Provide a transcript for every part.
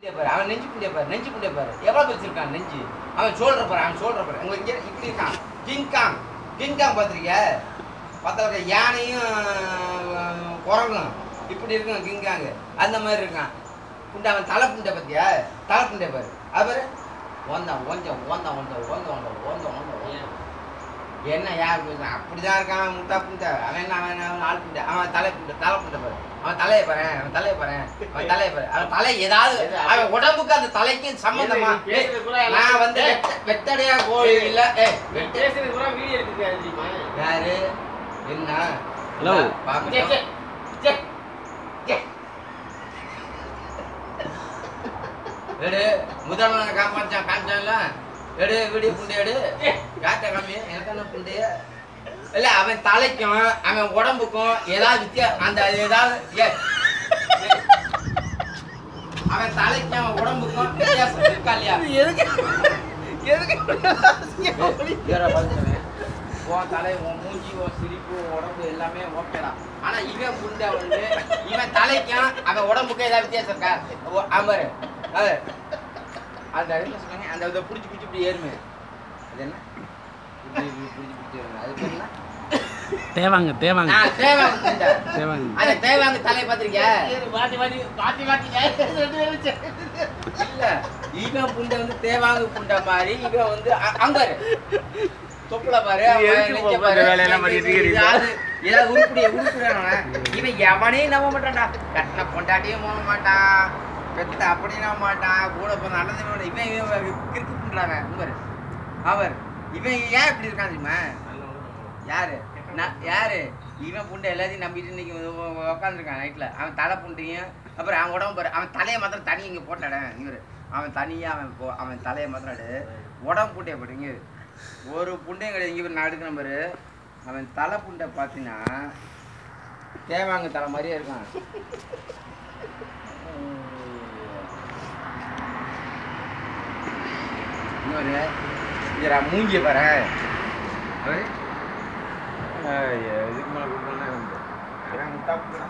புண்டிய பாரு அவன் நெஞ்சு புண்டிய பாரு நெஞ்சு புண்டிய பாரு எவ்வளவு வச்சிருக்கான் நெஞ்சு அவன் சொல்ற பாரு அவன் சொல்ற பாரு உங்க இங்க இப்படி இருக்கான் கிங்காங் கிங்காங் பார்த்திருக்கிய பார்த்தவங்க யானையும் அஹ், குரங்கும் இப்படி இருக்கும் கிங்காங்க அந்த மாதிரி இருக்கான் புண்டை அவன் தலை புண்டை பார்த்தியா தலை புண்டை பாரு அவர் ஓந்தான் ஓஞ்சம் ஓந்தான் ஓந்த ஓந்த ஓந்த ஓந்த ஓந்த ஓந்த என்ன யார் பேசுறான் அப்படிதான் இருக்கான் முட்டா புண்டை அவன் என்ன அவன் என்ன, அவன் ஆள் புண்டை அவன் தலை புண்டை தலை புண்டை பாரு அவன் தலையை பாரு அவன் தலையை பாரு அவன் தலையை பாரு அவன் தலை ஏதாவது அவன் உடம்புக்கு அந்த தலைக்கும் சம்பந்தமா நீ பேசுறது பூரா ஏய், எல்லாம் நான் வந்து வெட்ட- வெட்டடையா கோழி இல்ல ஏய் நீ வெட்ட பேசுறது பூரா வீடியோ எடுத்துக்காது தெரியுமா யாரு என்ன Hello. சே, பாக்கட்டும். சே, சே, சே. எடு முதல் நாள் காப்பாச்சான் காமிச்சான்ல எடு வீடியோ புண்டை எடு காட்ட காமி எனக்கு என்ன புண்டைய இல்ல அவன் தலைக்கும் அவன் உடம்புக்கும் ஏதாவது வித்தியா அந்த ஏதாவது ஏ அவன் தலைக்கும் அவன் உடம்புக்கும் வித்தியாசம் இருக்கா இல்லையா எதுக்கு எதுக்கு ஏறா பாத்துக்கவே. உன் தலை உன் மூஞ்சி உன் சிரிப்பு உன் உடம்பு எல்லாமே ஓகேடா ஆனா இவன் புண்டை வந்து இவன் தலைக்கும் அவன் உடம்புக்கும் ஏதாவது வித்தியாசம் இருக்கா ஓ, அவன் பாரு அது அந்த என்ன சொன்னாங்க அந்த இதை பிடிச்சி பிடிச்சி இப்படி ஏறுமே அது என்ன இப்படி இப்படி பிடிச்சி பிடிச்சி ஏறுமே அது பேர் என்ன தேவாங்க தேவாங்க ஆ, தேவாங்க புண்டை தேவாங்க அந்த தேவாங்க தலையை பார்த்திருக்கியா சரி, மாத்தி மாத்தி மாத்தி மாத்தி ரெண்டு பேரும் சே. இல்ல இவன் புண்டை வந்து தேவாங்க புண்டை மாதிரி இவன் வந்து அ- அங்க பாரு தொப்புல பாரு அவன் எதுக்கு நெஞ்ச இப்ப பாரு. இந்த வேலையெல்லாம் பண்ணிட்டு இருக்கிறீங்க? ஏதாவது ஏதாவது உருப்படிய உருப்புறான் இவன் எவனையும் நம்ப மாட்டான்டா கட்டின பொண்டாட்டியும் போக மாட்டான் பெத்த அப்படியும் நம்ப மாட்டான் கூட பிறந்த அண்ணன் தம்பி இவன் இவன் கிறுக்கு பண்றாங்க பாரு அவர் இவன் ஏன் இப்படி இருக்கான் தெரியுமா யாரு நான் யாரு இவன் புண்டை எல்லாத்தையும் நம்பிட்டு இன்னைக்கு உட்காந்துருக்கான் நைட்ல அவன் தலை புண்டையும் அப்புறம் அவன் உடம்பு பாரு அவன் தலையை மாத்திரம் தனி இங்க போட்டாட இவரு அவன் தனியா அவன் போ அவன் தலையை மாத்திரம் எடு. உடம்பு புண்டைய போடுங்க ஒரு புண்டையும் கிடையாது இங்க பாரு, நான் எடுக்கிற பாரு அவன் தலை புண்டை பார்த்தீங்கன்னா தேவாங்க தலை மாதிரியே இருக்கான் இன்னொரு இதுரா மூஞ்சிய பாரு அவரு எதுக்கு மேலே கொடுக்கணும்னா இவன் முட்டா பூண்டா.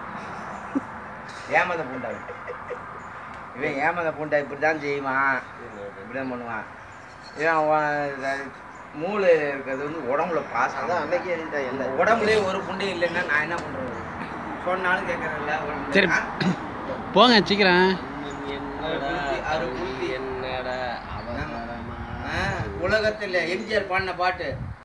ஏமாந்த பூண்டா இவன். இவன் ஏமாந்த பூண்டா இப்படி தான் செய்வான் இப்படி தான் பண்ணுவான் இவன் அவன் மூளை இருக்கிறது வந்து உடம்புல பாசம் அதான் அன்னைக்கே எழுதிட்டா எல்லாம். உடம்புலயே ஒரு புண்டையும் இல்லைன்னா நான் என்ன பண்றது சொன்னாலும் கேட்கறதில்ல சரி. போங்க சீக்கிரம் என்னடா அரு புத்தி. என்னடா அவசரமா உலகத்தில் எம்ஜிஆர் பாடின பாட்டு